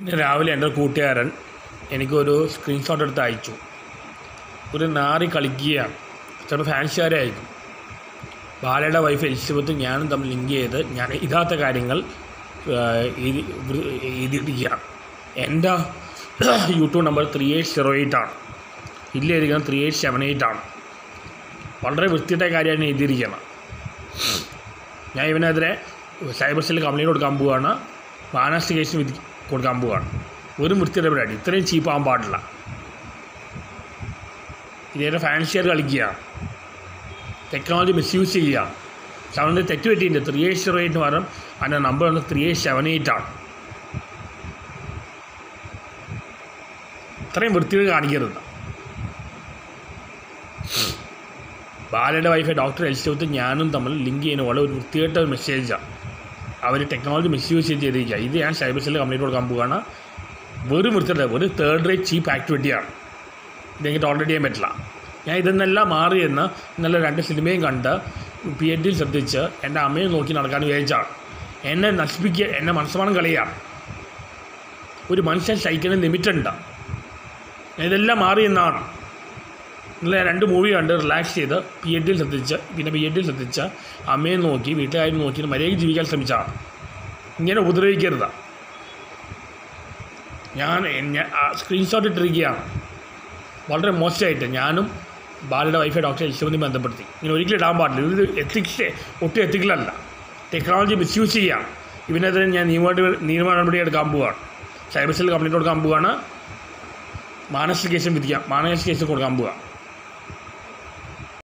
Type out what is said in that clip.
ഇന്ന് രാവിലെ എൻ്റെ ഒരു കൂട്ടുകാരൻ എനിക്കൊരു സ്ക്രീൻഷോട്ട് എടുത്ത് അയച്ചു ഒരു നാറി കളിക്കുകയാണ് ചിലപ്പോൾ ഫാൻസുകാരെ അയക്കും ബാലയുടെ വൈഫ് എലിസബത്ത് ഞാനും തമ്മിൽ ലിങ്ക് ചെയ്ത് ഞാൻ ഇതാത്ത കാര്യങ്ങൾ എഴുതി എഴുതിയിരിക്കുകയാണ് എൻ്റെ YouTube number three eight zero eight ആണ് ഇല്ലായിരിക്കണം ത്രീ എയ്റ്റ് സെവൻ എയ്റ്റ് ആണ് വളരെ വൃത്തിയുടെ കാര്യമാണ് എഴുതിയിരിക്കണം ഞാൻ ഇവനെതിരെ സൈബർ സെല്ലിൽ കംപ്ലൈൻറ്റ് കൊടുക്കാൻ പോവുകയാണ് മാനസിക കേസ് വിധി കൊടുക്കാൻ പോവുകയാണ് ഒരു വൃത്തിയുടെ പരിപാടി ഇത്രയും ചീപ്പാകാൻ പാടില്ല ഇതേ ഫാൻഷ്യർ കളിക്കുക ടെക്നോളജി മിസ്യൂസ് ചെയ്യുക അവൻ്റെ തെറ്റ് പറ്റിയിട്ടുണ്ട് ത്രീ എയ്റ്റ് സീറോ എയ്റ്റ് പകരം അതിൻ്റെ നമ്പർ വന്ന് ത്രീ എയ്റ്റ് സെവൻ എയ്റ്റ് ആണ് ഇത്രയും വൃത്തികൾ കാണിക്കരുത് ബാലയുടെ വൈഫ് ഡോക്ടർ എലിസബത്ത് ഞാനും തമ്മിൽ ലിങ്ക് ചെയ്യുന്ന പോലെ ഒരു വൃത്തികെട്ട ഒരു മെസ്സേജാണ് അവർ ടെക്നോളജി മിസ്യൂസ് ചെയ്തിരിക്കുക ഇത് ഞാൻ സൈബർ സെല്ലിൽ കംപ്ലൈൻറ്റ് കൊടുക്കാൻ പോവുകയാണ് വെറും വൃത്തിയുടെ ഒരു തേർഡ് റേറ്റ് ചീപ്പ് ആക്ടിവിറ്റിയാണ് ഇതെനിക്ക് ടോളറേറ്റ് ചെയ്യാൻ പറ്റില്ല ഞാൻ ഇതെന്നെല്ലാം മാറി എന്ന് ഇന്നലെ രണ്ട് സിനിമയും കണ്ട് പി എച്ച് ഡിയിൽ ശ്രദ്ധിച്ച് എൻ്റെ അമ്മയെ നോക്കി നടക്കാൻ വിചാരിച്ചാണ് എന്നെ നശിപ്പിക്കുക എന്നെ മനസ്സമാനം കളിയാണ് ഒരു മനുഷ്യൻ സഹിക്കുന്ന ലിമിറ്റുണ്ട് ഇതെല്ലാം മാറി എന്നാണ് ഇന്നലെ രണ്ട് മൂവി കണ്ട് റിലാക്സ് ചെയ്ത് പി എച്ച് ഡിയിൽ ശ്രദ്ധിച്ച് പിന്നെ പി എച്ച് ഡിയിൽ ശ്രദ്ധിച്ച് അമ്മയെ നോക്കി വീട്ടുകാരും നോക്കി മര്യാദയ്ക്ക് ജീവിക്കാൻ ശ്രമിച്ചാണ് ഇങ്ങനെ ഉപദ്രവിക്കരുത് ഞാൻ സ്ക്രീൻഷോട്ട് ഇട്ടിരിക്കുകയാണ് വളരെ മോശമായിട്ട് ഞാനും ബാലയുടെ വൈഫ് ഡോക്ടർ എലിസബത്തിനെ ബന്ധപ്പെടുത്തി ഇങ്ങനെ ഒരിക്കലും ഇടാൻ പാടില്ല ഇത് എത്തിക്സ് ഒട്ടും എത്തിക്കലല്ല ടെക്നോളജി മിസ്യൂസ് ചെയ്യാം ഇവനെതിരെ ഞാൻ നിയമ നിയമ നടപടി എടുക്കാൻ പോവുകയാണ് സൈബർ സെൽ കംപ്ലൈൻറ്റ് കൊടുക്കാൻ പോവുകയാണ് മാനസിക കേസും വിധിക്കാം മാനസിക കേസ് കൊടുക്കാൻ പോവുക